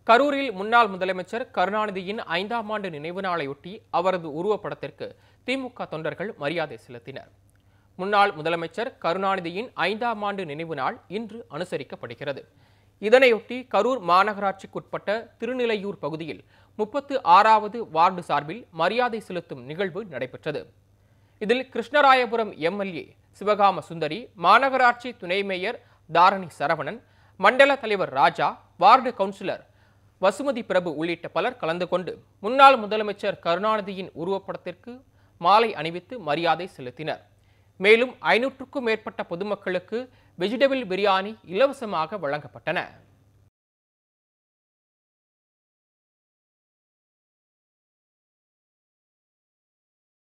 கரூரில் முன்னாள் முதலமைச்சர் கருணாநிதியின் ஐந்தாம் ஆண்டு நினைவு நாளையொட்டி அவரது உருவப்படத்திற்கு திமுக தொண்டர்கள் மரியாதை செலுத்தினர் முன்னாள் முதலமைச்சர் கருணாநிதியின் ஐந்தாம் ஆண்டு நினைவு நாள் இன்று அனுசரிக்கப்படுகிறது இதனையொட்டி கரூர் மாநகராட்சிக்குட்பட்ட திருநிலையூர் பகுதியில் முப்பத்து ஆறாவது வார்டு சார்பில் மரியாதை செலுத்தும் நிகழ்வு நடைபெற்றது இதில் கிருஷ்ணராயபுரம் எம்எல்ஏ சிவகாம சுந்தரி மாநகராட்சி துணை மேயர் தாரணி சரவணன் மண்டல தலைவர் ராஜா வார்டு கவுன்சிலர் வசுமதி பிரபு உள்ளிட்ட பலர் கலந்து கொண்டு முன்னாள் முதலமைச்சர் கருணாநிதியின் உருவப்படத்திற்கு மாலை அணிவித்து மரியாதை செலுத்தினர் மேலும் ஐநூற்றுக்கும் மேற்பட்ட பொதுமக்களுக்கு வெஜிடபிள் பிரியாணி இலவசமாக வழங்கப்பட்டன